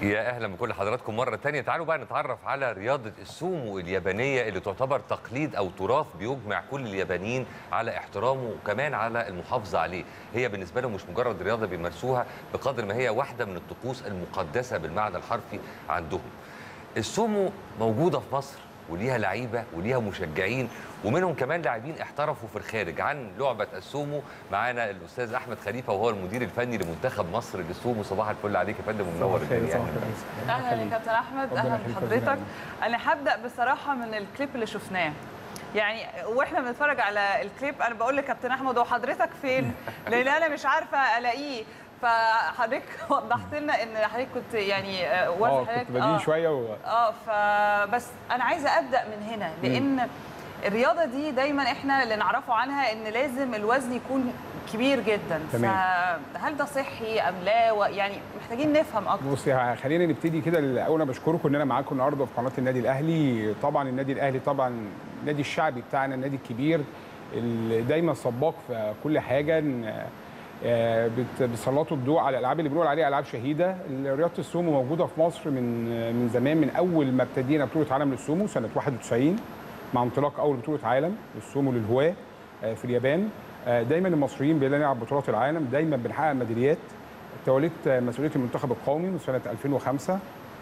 يا اهلا بكل حضراتكم مره تانية تعالوا بقى نتعرف على رياضه السومو اليابانيه اللي تعتبر تقليد او تراث بيجمع كل اليابانيين على احترامه وكمان على المحافظه عليه هي بالنسبه لهم مش مجرد رياضه بيمارسوها بقدر ما هي واحده من الطقوس المقدسه بالمعنى الحرفي عندهم السومو موجوده في مصر وليها لعيبه وليها مشجعين ومنهم كمان لاعبين احترفوا في الخارج عن لعبه السومو معانا الاستاذ احمد خليفه وهو المدير الفني لمنتخب مصر للسومو صباح الفل عليك يا فندم ومنور الدنيا اهلا يا كابتن احمد اهلا بحضرتك انا هبدا بصراحه من الكليب اللي شفناه يعني واحنا بنتفرج على الكليب انا بقول لكابتن احمد هو حضرتك فين لان انا مش عارفه الاقيه فحضرتك وضحت لنا ان حضرتك كنت يعني اه وزن كنت حضرتك بدين شويه و... اه فبس انا عايزه ابدا من هنا لان الرياضه دي دايما احنا اللي نعرفه عنها ان لازم الوزن يكون كبير جدا تمام. فهل ده صحي ام لا و- يعني محتاجين نفهم اكتر بصي خلينا نبتدي كده الاول انا بشكركم ان انا معاكم النهارده في قناه النادي الاهلي طبعا النادي الاهلي طبعا النادي الشعبي بتاعنا النادي الكبير اللي دايما سباق في كل حاجه إن- آه، بت- بيسلطوا الضوء على الالعاب اللي بنقول عليها العاب شهيده رياضه السومو موجوده في مصر من من زمان من اول ما ابتدينا بطوله عالم للسومو سنه 91 مع انطلاق اول بطوله عالم للسومو للهواه آه، في اليابان آه، دايما المصريين بنلعب بطولات العالم دايما بنحقق ميداليات توليت مسؤوليه المنتخب القومي من سنه 2005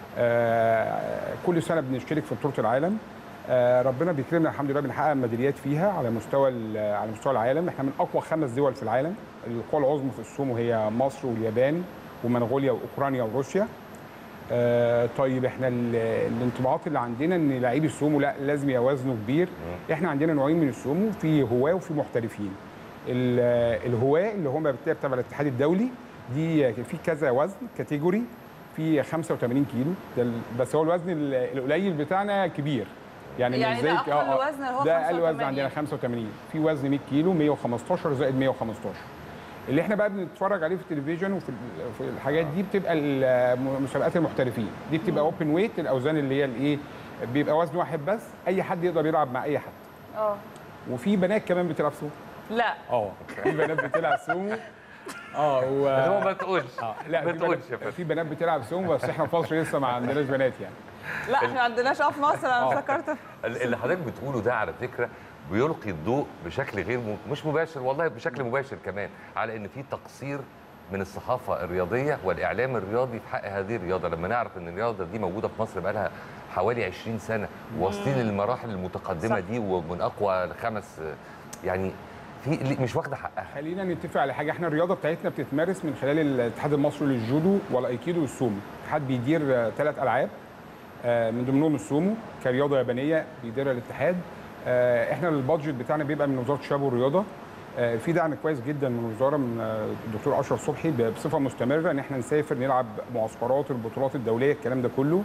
آه، كل سنه بنشترك في بطوله العالم آه، ربنا بيكرمنا الحمد لله بنحقق ميداليات فيها على مستوى ال- على مستوى العالم احنا من اقوى خمس دول في العالم القوى العظمى في السومو هي مصر واليابان ومنغوليا واوكرانيا وروسيا آه، طيب احنا ال- الانطباعات اللي عندنا ان لعيب السومو لا لازم يبقى وزنه كبير احنا عندنا نوعين من السومو في هواه وفي محترفين ال- الهواه اللي هم بالتالي تبع الاتحاد الدولي دي في كذا وزن كاتيجوري في 85 كيلو ده ال- بس هو الوزن ال- القليل بتاعنا كبير يعني, يعني مش ده زي أقل آه، آه، وزن اللي هو ده اقل وزن 85. عندنا 85 في وزن 100 كيلو 115 زائد 115 اللي احنا بقى بنتفرج عليه في التلفزيون وفي ال- في الحاجات دي بتبقى ال- مسابقات المحترفين دي بتبقى اوبن ويت الاوزان اللي هي الايه بيبقى وزن واحد بس اي حد يقدر يلعب مع اي حد اه وفي بنات كمان بتلعب سومو لا اه في بنات بتلعب سومو اه و... بس هو ما تقولش اه لا ما في تقولش بنات, يا فندم في بنات بتلعب سومو بس احنا في مصر لسه ما عندناش بنات يعني لا احنا ما عندناش اه في مصر انا آه. افتكرت اللي حضرتك بتقوله ده على فكره بيلقي الضوء بشكل غير م... مش مباشر والله بشكل مباشر كمان على ان في تقصير من الصحافه الرياضيه والاعلام الرياضي في حق هذه الرياضه لما نعرف ان الرياضه دي موجوده في مصر بقى لها حوالي 20 سنه واصلين للمراحل المتقدمه صح. دي ومن اقوى الخمس يعني في اللي مش واخده حقها خلينا نتفق على حاجه احنا الرياضه بتاعتنا بتتمارس من خلال الاتحاد المصري للجودو والايكيدو والسومو الاتحاد بيدير ثلاث العاب آه، من ضمنهم السومو كرياضه يابانيه بيديرها الاتحاد آه، احنا البادجت بتاعنا بيبقى من وزاره الشباب والرياضه آه، في دعم كويس جدا من الوزاره من آه، الدكتور اشرف صبحي بصفه مستمره ان احنا نسافر نلعب معسكرات البطولات الدوليه الكلام ده كله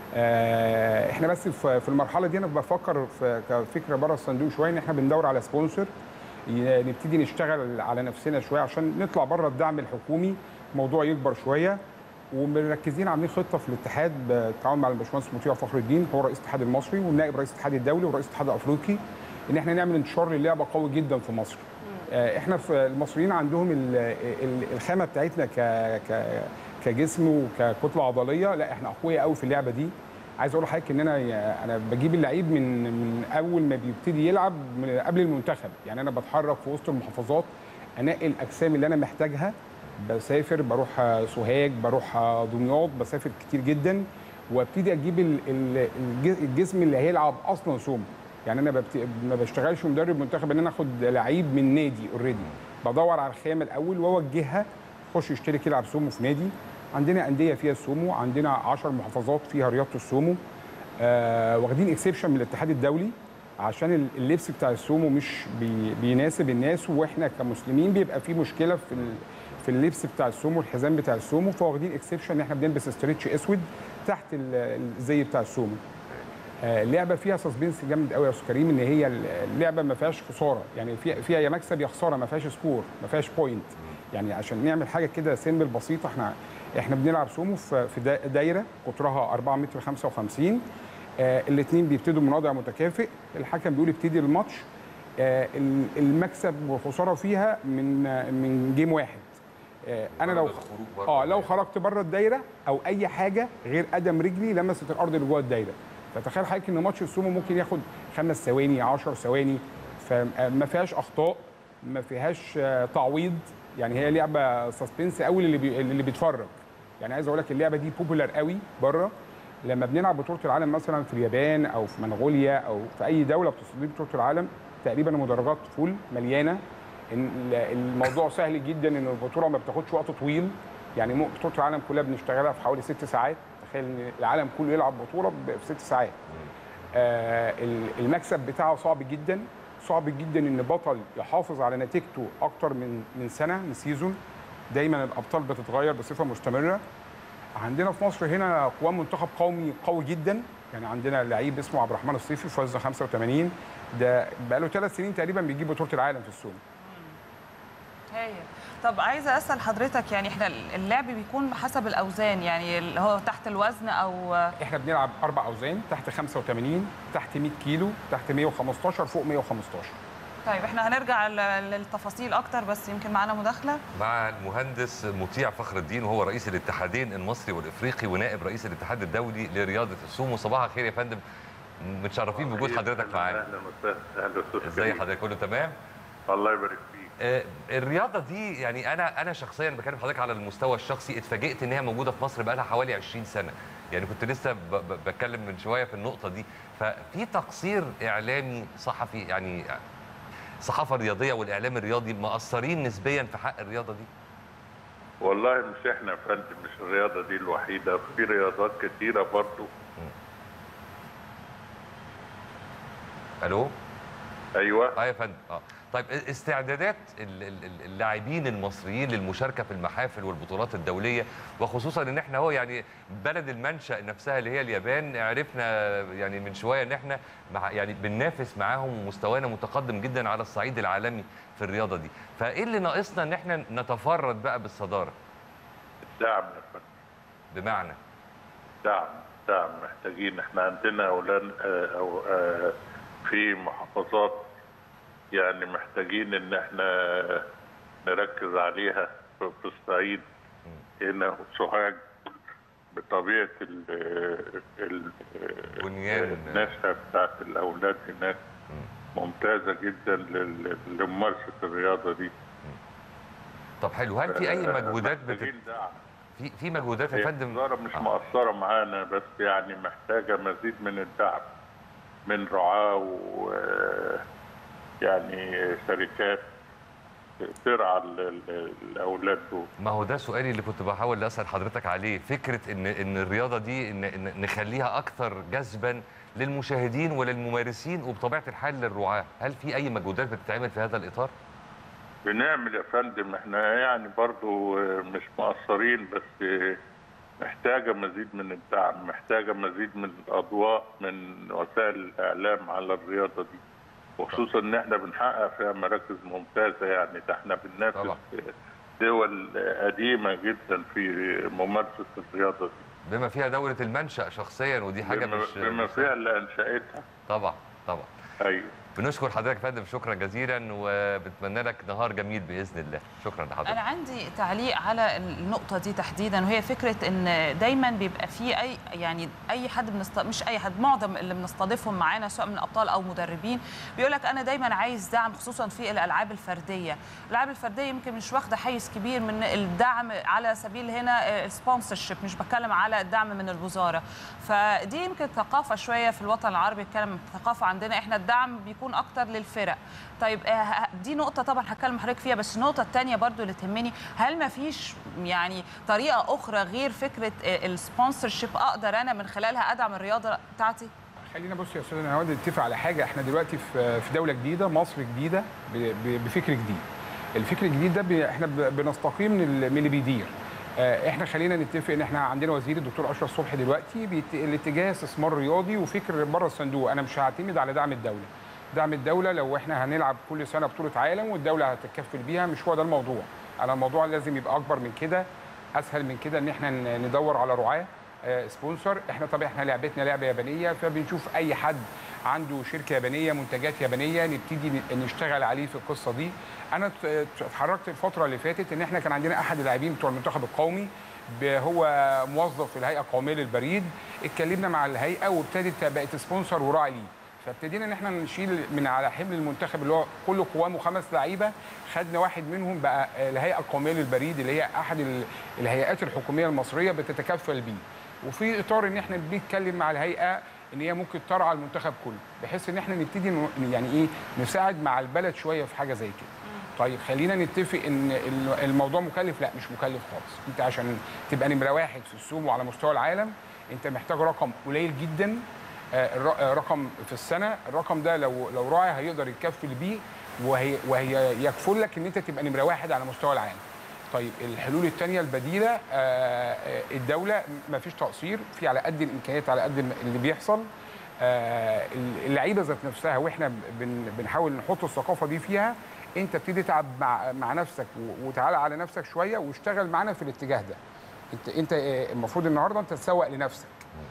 آه، احنا بس في في المرحله دي انا بفكر في كفكره بره الصندوق شويه ان احنا بندور على سبونسر ي- نبتدي نشتغل على نفسنا شويه عشان نطلع بره الدعم الحكومي الموضوع يكبر شويه ومركزين عاملين خطه في الاتحاد بالتعاون مع الباشمهندس مطيع فخر الدين هو رئيس الاتحاد المصري والنائب رئيس الاتحاد الدولي ورئيس الاتحاد الافريقي ان احنا نعمل انتشار للعبه قوي جدا في مصر. آه، احنا في المصريين عندهم ال- ال- الخامه بتاعتنا ك ك كجسم وككتله عضليه لا احنا اقوياء قوي في اللعبه دي عايز اقول لحضرتك ان انا انا بجيب اللعيب من من اول ما بيبتدي يلعب من قبل المنتخب يعني انا بتحرك في وسط المحافظات انقي الاجسام اللي انا محتاجها بسافر بروح سوهاج بروح دمياط بسافر كتير جدا وابتدي اجيب ال- ال- الج- الجسم اللي هيلعب اصلا سومو يعني انا ببت... ما بشتغلش مدرب منتخب ان انا اخد لعيب من نادي اوريدي بدور على الخامه الاول واوجهها خش يشترك يلعب سومو في نادي عندنا انديه فيها السومو عندنا 10 محافظات فيها رياضه السومو آه واخدين اكسبشن من الاتحاد الدولي عشان ال- اللبس بتاع السومو مش بي بيناسب الناس واحنا كمسلمين بيبقى في مشكله في ال... في اللبس بتاع السومو الحزام بتاع السومو فواخدين اكسبشن ان احنا بنلبس ستريتش اسود تحت ال- الزي بتاع السومو آه، اللعبه فيها سسبنس جامد قوي يا استاذ كريم ان هي اللعبه ما فيهاش خساره يعني فيها فيها يا مكسب يا خساره ما فيهاش سكور ما فيهاش بوينت يعني عشان نعمل حاجه كده سيمبل بسيطه احنا احنا بنلعب سومو في في دا- دايره قطرها 4 متر 55 آه الاثنين بيبتدوا من وضع متكافئ الحكم بيقول ابتدي الماتش آه ال- المكسب والخساره فيها من آه، من جيم واحد آه، انا لو مجرد الخروج بره اه لو الدايرة. خرجت بره الدايره او اي حاجه غير قدم رجلي لمست الارض اللي جوه الدايره فتخيل حضرتك ان ماتش السومو ممكن ياخد خمس ثواني 10 ثواني فما فيهاش اخطاء ما فيهاش آه، تعويض يعني هي لعبه سسبنس قوي اللي بي اللي بيتفرج يعني عايز اقول لك اللعبه دي بوبولار قوي بره لما بنلعب بطوله العالم مثلا في اليابان او في منغوليا او في اي دوله بتستضيف بطوله العالم تقريبا المدرجات فول مليانه إن الموضوع سهل جدا ان البطوله ما بتاخدش وقت طويل يعني مو- بطوله العالم كلها بنشتغلها في حوالي ست ساعات تخيل ان العالم كله يلعب بطوله ب- في ست ساعات آه ال- المكسب بتاعه صعب جدا صعب جدا ان بطل يحافظ على نتيجته اكتر من من سنه من سيزون دايما الابطال بتتغير بصفه مستمره عندنا في مصر هنا قوام منتخب قومي قوي جدا يعني عندنا لعيب اسمه عبد الرحمن الصيفي في وزن 85 ده بقاله ثلاث سنين تقريبا بيجيب بطوله العالم في السوم هايل طب عايزه اسال حضرتك يعني احنا اللعب بيكون حسب الاوزان يعني اللي هو تحت الوزن او احنا بنلعب اربع اوزان تحت 85 تحت 100 كيلو تحت 115 فوق 115 طيب احنا هنرجع ل- للتفاصيل اكتر بس يمكن معانا مداخله مع المهندس مطيع فخر الدين وهو رئيس الاتحادين المصري والافريقي ونائب رئيس الاتحاد الدولي لرياضه السومو صباح الخير يا فندم متشرفين بوجود حضرتك معانا اهلا وسهلا اهلا وسهلا ازاي بيك. حضرتك كله تمام الله يبارك فيك آه، الرياضه دي يعني انا انا شخصيا بكلم حضرتك على المستوى الشخصي اتفاجئت ان هي موجوده في مصر بقى لها حوالي 20 سنه يعني كنت لسه ب- ب- بتكلم من شويه في النقطه دي ففي تقصير اعلامي صحفي يعني الصحافه الرياضيه والاعلام الرياضي مقصرين نسبيا في حق الرياضه دي والله مش احنا يا فندم مش الرياضه دي الوحيده في رياضات كتيره برضو الو ايوه اه يا فندم اه طيب استعدادات ال- ال- ال- اللاعبين المصريين للمشاركه في المحافل والبطولات الدوليه وخصوصا ان احنا هو يعني بلد المنشا نفسها اللي هي اليابان عرفنا يعني من شويه ان احنا مع يعني بننافس معاهم ومستوانا متقدم جدا على الصعيد العالمي في الرياضه دي فايه اللي ناقصنا ان احنا نتفرد بقى بالصداره دعم يا فندم بمعنى دعم دعم محتاجين احنا عندنا اولاد آه، او آه، في محافظات يعني محتاجين ان احنا نركز عليها في في الصعيد هنا وسوهاج بطبيعه ال ال بنيان. النشأة بتاعت الاولاد هناك ممتازه جدا لل- لممارسه الرياضه دي طب حلو هل في اي آه، مجهودات بتت... محتاجين دعم في في مجهودات يا هي فندم الوزارة مش آه. مقصرة معانا بس يعني محتاجة مزيد من الدعم من رعاة و يعني شركات ترعى ال- ال- الأولاد دول ما هو ده سؤالي اللي كنت بحاول اسال حضرتك عليه فكره ان ان الرياضه دي إن إن نخليها اكثر جذبا للمشاهدين وللممارسين وبطبيعه الحال للرعاه هل في اي مجهودات بتتعمل في هذا الاطار بنعمل يا فندم احنا يعني برضو مش مقصرين بس محتاجة مزيد من الدعم محتاجة مزيد من الأضواء من وسائل الإعلام على الرياضة دي وخصوصا ان احنا بنحقق فيها مراكز ممتازة يعني ده احنا بننافس طبعا. دول قديمة جدا في ممارسة الرياضة دي بما فيها دوله المنشا شخصيا ودي حاجه بما, مش بما مش- فيها اللي أنشأتها طبعا طبعا أيوه بنشكر حضرتك يا فندم شكرا جزيلا وبتمنى لك نهار جميل باذن الله شكرا لحضرتك انا عندي تعليق على النقطه دي تحديدا وهي فكره ان دايما بيبقى في اي يعني اي حد بنست... مش اي حد معظم اللي بنستضيفهم معانا سواء من ابطال او مدربين بيقول لك انا دايما عايز دعم خصوصا في الالعاب الفرديه الالعاب الفرديه يمكن مش واخده حيز كبير من الدعم على سبيل هنا السبونسرشيب مش بتكلم على الدعم من الوزاره فدي يمكن ثقافه شويه في الوطن العربي الكلام ثقافه عندنا احنا الدعم بيكون اكتر للفرق طيب آه، دي نقطه طبعا هتكلم حضرتك فيها بس النقطه الثانيه برضو اللي تهمني هل ما فيش يعني طريقه اخرى غير فكره السبونسرشيب اقدر انا من خلالها ادعم الرياضه بتاعتي خلينا بص يا استاذ انا عاوز نتفق على حاجه احنا دلوقتي في في دوله جديده مصر جديده ب- ب- بفكر جديد الفكر الجديد ده ب- احنا ب- بنستقيم من ال- من اللي بيدير آه، احنا خلينا نتفق ان احنا عندنا وزير الدكتور اشرف صبحي دلوقتي بيت- الاتجاه استثمار رياضي وفكر بره الصندوق انا مش هعتمد على دعم الدوله دعم الدوله لو احنا هنلعب كل سنه بطوله عالم والدوله هتتكفل بيها مش هو ده الموضوع انا الموضوع لازم يبقى اكبر من كده اسهل من كده ان احنا ن- ندور على رعاه آه، سبونسر احنا طبعا احنا لعبتنا لعبه يابانيه فبنشوف اي حد عنده شركه يابانيه منتجات يابانيه نبتدي ن- نشتغل عليه في القصه دي انا ات- اتحركت الفتره اللي فاتت ان احنا كان عندنا احد اللاعبين بتوع المنتخب القومي ب- هو موظف في الهيئه القوميه للبريد اتكلمنا مع الهيئه وابتدت بقت سبونسر وراعي ليه فابتدينا ان احنا نشيل من على حمل المنتخب اللي هو كله قوامه خمس لعيبه خدنا واحد منهم بقى الهيئه القوميه للبريد اللي هي احد ال- الهيئات الحكوميه المصريه بتتكفل بيه وفي اطار ان احنا بنتكلم مع الهيئه ان هي ممكن ترعى المنتخب كله بحيث ان احنا نبتدي ن- يعني ايه نساعد مع البلد شويه في حاجه زي كده طيب خلينا نتفق ان ال- الموضوع مكلف لا مش مكلف خالص انت عشان تبقى نمره واحد في السوق وعلى مستوى العالم انت محتاج رقم قليل جدا آه، الر- آه، رقم في السنه الرقم ده لو لو راعي هيقدر يتكفل بيه وهي وهي يكفل لك ان انت تبقى نمره واحد على مستوى العالم طيب الحلول الثانيه البديله آه، آه، الدوله ما فيش تقصير في على قد الامكانيات على قد اللي بيحصل آه، اللعيبه ذات نفسها واحنا بن بنحاول نحط الثقافه دي فيها انت ابتدي اتعب مع مع نفسك و- وتعالى على نفسك شويه واشتغل معانا في الاتجاه ده انت انت آه، المفروض النهارده انت تسوق لنفسك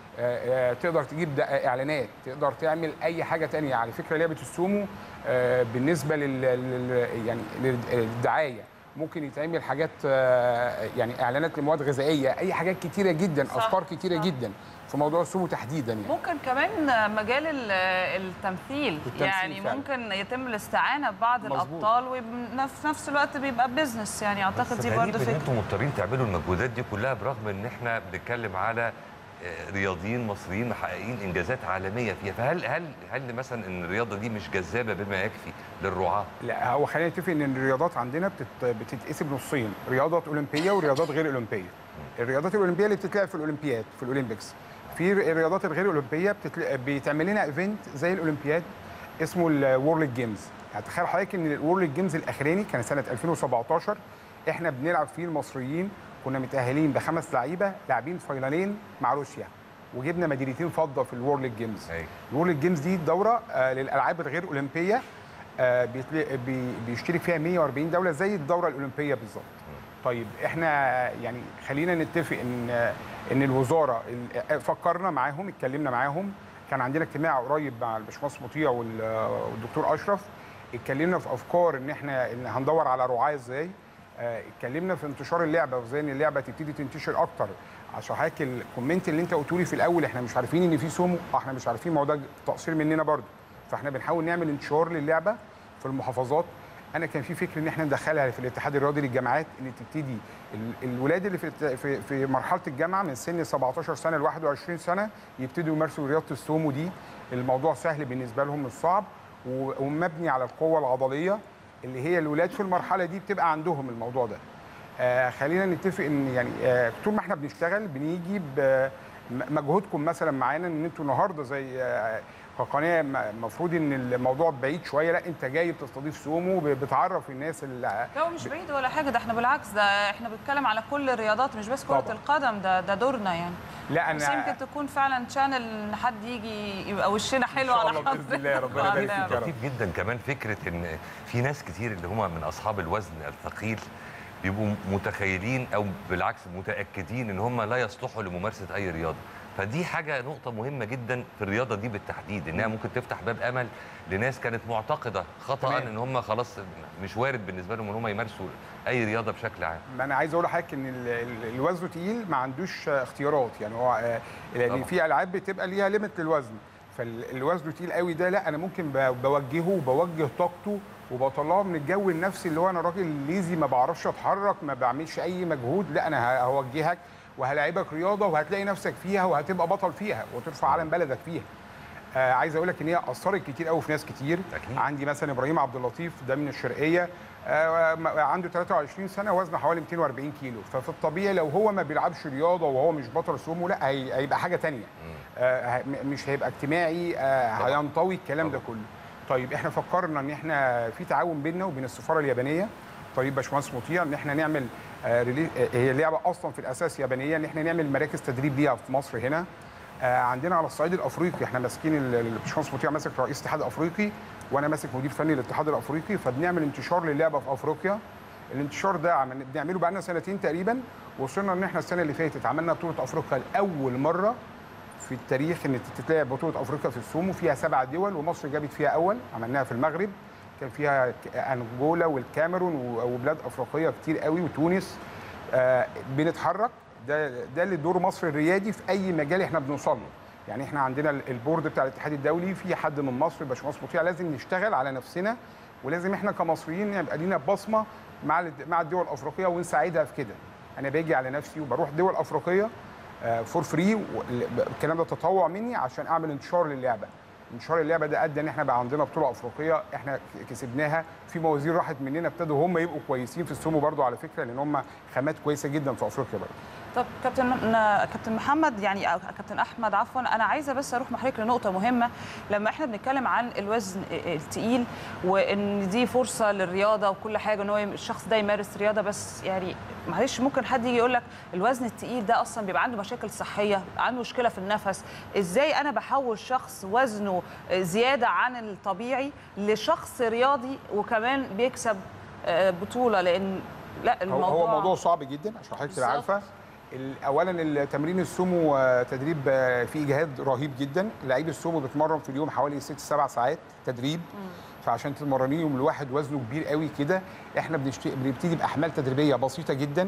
آه، آه، تقدر تجيب د- آه، اعلانات تقدر تعمل اي حاجه تانية على فكره لعبه السومو آه، بالنسبه لل لل- يعني للدعايه ممكن يتعمل حاجات آه، يعني اعلانات لمواد غذائيه اي حاجات كتيره جدا صح، افكار كتيره صح. جدا في موضوع السومو تحديدا يعني ممكن كمان مجال ال- التمثيل التمثيل يعني فعلا. ممكن يتم الاستعانه ببعض مظبوط. الابطال وفي نفس الوقت بيبقى بزنس يعني اعتقد بس دي غريب برضه ان فكره انتم مضطرين تعملوا المجهودات دي كلها برغم ان احنا بنتكلم على آه، رياضيين مصريين محققين انجازات عالميه فيها فهل هل هل مثلا ان الرياضه دي مش جذابه بما يكفي للرعاه لا هو خلينا نتفق ان الرياضات عندنا بتت... بتتقسم نصين رياضات اولمبيه ورياضات غير اولمبيه الرياضات الاولمبيه اللي بتتلعب في الاولمبياد في الاولمبيكس في الرياضات الغير اولمبيه بتتل... بيتعمل لنا ايفنت زي الاولمبياد اسمه الورلد جيمز يعني تخيل حضرتك ان الورلد جيمز الاخراني كان سنه 2017 احنا بنلعب فيه المصريين كنا متاهلين بخمس لعيبه لاعبين فاينالين مع روسيا وجبنا ميداليتين فضه في الورلد جيمز أيوة. الورلد جيمز دي دوره آه للالعاب الغير اولمبيه آه بيتل- بي- بيشترك فيها 140 دوله زي الدوره الاولمبيه بالظبط طيب احنا يعني خلينا نتفق ان ان الوزاره ال- فكرنا معاهم اتكلمنا معاهم كان عندنا اجتماع قريب مع الباشمهندس مطيع وال- والدكتور اشرف اتكلمنا في افكار ان احنا ان هندور على رعاه ازاي آه، اتكلمنا في انتشار اللعبه وازاي ان اللعبه تبتدي تنتشر اكتر عشان حضرتك الكومنت اللي انت قلته لي في الاول احنا مش عارفين ان في سومو آه، احنا مش عارفين ما هو ده تقصير مننا برضه فاحنا بنحاول نعمل انتشار للعبه في المحافظات انا كان في فكر ان احنا ندخلها في الاتحاد الرياضي للجامعات ان تبتدي ال- الولاد اللي في الت- في في مرحله الجامعه من سن 17 سنه ل 21 سنه يبتدوا يمارسوا رياضه السومو دي الموضوع سهل بالنسبه لهم مش صعب و- ومبني على القوه العضليه اللي هي الولاد في المرحله دي بتبقى عندهم الموضوع ده آه خلينا نتفق ان يعني آه طول ما احنا بنشتغل بنيجي ب- م- مجهودكم مثلا معانا ان انتوا النهارده زي آه كقناه المفروض ان الموضوع بعيد شويه لا انت جاي بتستضيف سومو ب- بتعرف الناس اللي لا هو مش بعيد ولا حاجه ده احنا بالعكس ده احنا بنتكلم على كل الرياضات مش بس كره طبعا. القدم ده ده دورنا يعني لا بس انا يمكن تكون فعلا شانل ان حد يجي يبقى وشنا حلو إن شاء على الله بإذن الله، ربنا حضرتك. يبارك فيك يا رب. لطيف جدا كمان فكره ان في ناس كتير اللي هم من اصحاب الوزن الثقيل بيبقوا متخيلين او بالعكس متاكدين ان هم لا يصلحوا لممارسه اي رياضه فدي حاجه نقطه مهمه جدا في الرياضه دي بالتحديد انها ممكن تفتح باب امل لناس كانت معتقده خطا تمام. ان هم خلاص مش وارد بالنسبه لهم ان هم يمارسوا اي رياضه بشكل عام ما انا عايز اقول لحضرتك ان ال- ال- الوزن تقيل ما عندوش آه، اختيارات يعني هو آه، لان طبعا. في العاب بتبقى ليها ليميت للوزن فالوزن تقيل قوي ده لا انا ممكن ب- بوجهه وبوجه طاقته وبطلعه من الجو النفسي اللي هو انا راجل ليزي ما بعرفش اتحرك ما بعملش اي مجهود لا انا ه- هوجهك وهلاعبك رياضه وهتلاقي نفسك فيها وهتبقى بطل فيها وترفع علم بلدك فيها آه عايز اقول لك ان هي اثرت كتير قوي في ناس كتير أكيد. عندي مثلا ابراهيم عبد اللطيف ده من الشرقيه آه م- عنده 23 سنه وزنه حوالي 240 كيلو ففي الطبيعي لو هو ما بيلعبش رياضه وهو مش بطل سومو لا هي- هيبقى حاجه تانية آه ه- م- مش هيبقى اجتماعي آه طبعاً. هينطوي الكلام ده طبعاً. كله طيب احنا فكرنا ان احنا في تعاون بيننا وبين السفاره اليابانيه طيب باشمهندس مطيع ان احنا نعمل آه ريلي- آه، هي لعبه اصلا في الاساس يابانيه ان احنا نعمل مراكز تدريب ليها في مصر هنا آه، عندنا على الصعيد الافريقي احنا ماسكين ال- الباشمهندس مطيع ماسك رئيس الاتحاد الافريقي وانا ماسك مدير فني للاتحاد الافريقي فبنعمل انتشار للعبه في افريقيا الانتشار ده عم- بنعمله بقالنا سنتين تقريبا وصلنا ان احنا السنه اللي فاتت عملنا بطوله افريقيا لاول مره في التاريخ ان تتلعب بطوله افريقيا في السومو فيها سبع دول ومصر جابت فيها اول عملناها في المغرب كان فيها ك- انجولا والكاميرون و- وبلاد افريقيه كتير قوي وتونس آه بنتحرك ده ده اللي دور مصر الريادي في اي مجال احنا بنوصل له يعني احنا عندنا ال- البورد بتاع الاتحاد الدولي في حد من مصر باشمهندس مطيع لازم نشتغل على نفسنا ولازم احنا كمصريين يبقى لينا بصمه مع الد- مع الدول الافريقيه ونساعدها في كده انا باجي على نفسي وبروح دول افريقيه فور فري الكلام ده تطوع مني عشان اعمل انتشار للعبه انتشار اللعبه ده ادى ان احنا بقى عندنا بطوله افريقيه احنا كسبناها في موازين راحت مننا ابتدوا هم يبقوا كويسين في السومو برضو على فكره لان هم خامات كويسه جدا في افريقيا برضو طب كابتن كابتن محمد يعني أو كابتن احمد عفوا انا عايزه بس اروح مع حضرتك لنقطه مهمه لما احنا بنتكلم عن الوزن الثقيل وان دي فرصه للرياضه وكل حاجه ان هو الشخص ده يمارس رياضه بس يعني معلش ممكن حد يجي يقول لك الوزن الثقيل ده اصلا بيبقى عنده مشاكل صحيه عنده مشكله في النفس ازاي انا بحول شخص وزنه زياده عن الطبيعي لشخص رياضي وكمان بيكسب آه، بطوله لان لا هو, الموضوع هو موضوع صعب جدا عشان حضرتك تبقى بالظبط. عارفه ال- اولا التمرين السومو آه، تدريب آه، فيه اجهاد رهيب جدا لعيب السومو بيتمرن في اليوم حوالي ست سبع ساعات تدريب فعشان تمرنيهم لواحد وزنه كبير قوي كده احنا بنشت- بنبتدي باحمال تدريبيه بسيطه جدا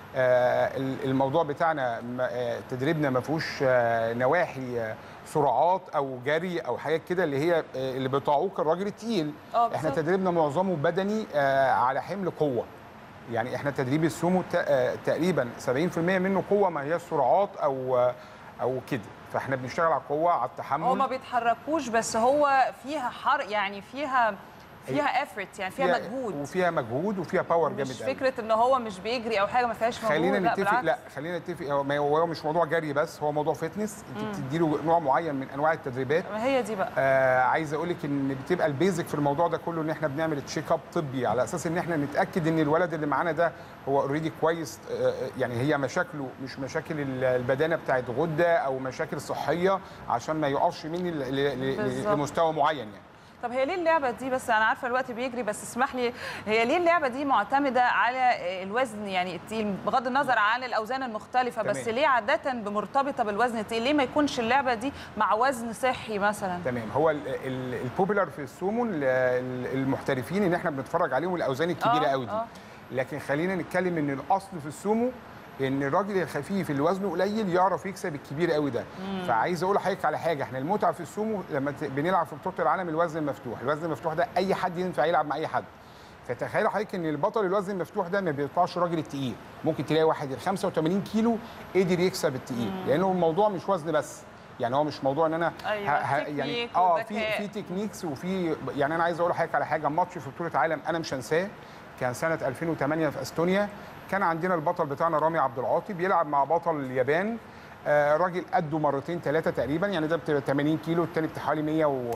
آه، ال- الموضوع بتاعنا ما- آه، تدريبنا ما فيهوش آه، نواحي آه، سرعات او جري او حاجات كده اللي هي آه، اللي بتعوق الراجل التقيل آه، احنا بالظبط. تدريبنا معظمه بدني آه، على حمل قوه يعني احنا تدريب السومو ت- آه، تقريبا 70% منه قوه ما هي سرعات او آه، او كده فاحنا بنشتغل على القوه على التحمل هو ما بيتحركوش بس هو فيها حر يعني فيها فيها افورت يعني فيها, مجهود وفيها مجهود وفيها باور جامد مش قوي فكره ان هو مش بيجري او حاجه ما فيهاش مجهود خلينا لا نتفق بالعكس. لا خلينا نتفق هو ما هو مش موضوع جري بس هو موضوع فتنس انت بتديله نوع معين من انواع التدريبات ما هي دي بقى آه عايز اقول لك ان بتبقى البيزك في الموضوع ده كله ان احنا بنعمل تشيك اب طبي على اساس ان احنا نتاكد ان الولد اللي معانا ده هو اوريدي كويس آه آه، يعني هي مشاكله مش مشاكل ال- البدانه بتاعت غده او مشاكل صحيه عشان ما يقفش مني ل- ل- ل- بالظبط. لمستوى معين يعني طب هي ليه اللعبه دي بس انا عارفه الوقت بيجري بس اسمح لي هي ليه اللعبه دي معتمده على الوزن يعني التقيل بغض النظر عن الاوزان المختلفه بس تمام. ليه عاده مرتبطه بالوزن التقيل ليه ما يكونش اللعبه دي مع وزن صحي مثلا تمام هو ال- ال- البوبيلر في السومو ال- ال- المحترفين ان احنا بنتفرج عليهم الاوزان الكبيره آه، قوي دي آه. لكن خلينا نتكلم ان الاصل في السومو ان الراجل الخفيف اللي وزنه قليل يعرف يكسب الكبير قوي ده فعايز اقول لحضرتك على حاجه احنا المتعه في السومو لما ت- بنلعب في بطوله العالم الوزن المفتوح الوزن المفتوح ده اي حد ينفع يلعب مع اي حد فتخيل حضرتك ان البطل الوزن المفتوح ده ما بيطلعش راجل التقيل ممكن تلاقي واحد ال 85 كيلو قدر يكسب التقيل لانه الموضوع مش وزن بس يعني هو مش موضوع ان انا أيوة، يعني تكنيك اه في وذكاء. في تكنيكس وفي يعني انا عايز اقول لحضرتك على حاجه ماتش في بطوله عالم انا مش هنساه كان سنه 2008 في استونيا كان عندنا البطل بتاعنا رامي عبد العاطي بيلعب مع بطل اليابان آه راجل قده مرتين ثلاثه تقريبا يعني ده بتبقى 80 كيلو الثاني بتاع حوالي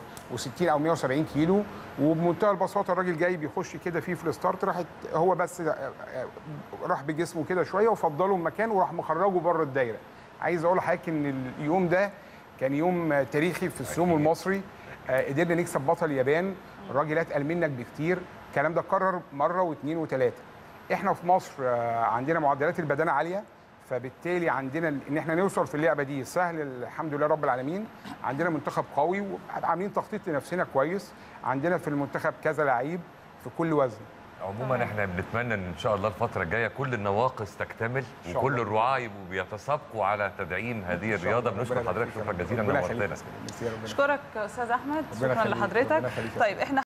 160 او 170 كيلو وبمنتهى البساطه الراجل جاي بيخش كده فيه في الستارت راحت هو بس آه، آه، راح بجسمه كده شويه وفضله المكان وراح مخرجه بره الدايره عايز اقول لحضرتك ان اليوم ده كان يوم آه، تاريخي في السومو أكيد. المصري آه، قدرنا نكسب بطل اليابان الراجل اتقل منك بكتير الكلام ده اتكرر مره واثنين وثلاثه احنا في مصر آه، عندنا معدلات البدانه عاليه فبالتالي عندنا ان احنا نوصل في اللعبه دي سهل الحمد لله رب العالمين عندنا منتخب قوي وعاملين تخطيط لنفسنا كويس عندنا في المنتخب كذا لعيب في كل وزن عموما احنا بنتمنى ان ان شاء الله الفتره الجايه كل النواقص تكتمل شاء وكل الله. الرعاة يبقوا بيتسابقوا على تدعيم هذه الرياضه بنشكر حضرتك شكرا جزيلا ربنا يخليك نورتنا يا سيدي. ميرسي يا ربنا اشكرك استاذ احمد ربنا شكرا يخليك. لحضرتك ربنا يخليك يا طيب احنا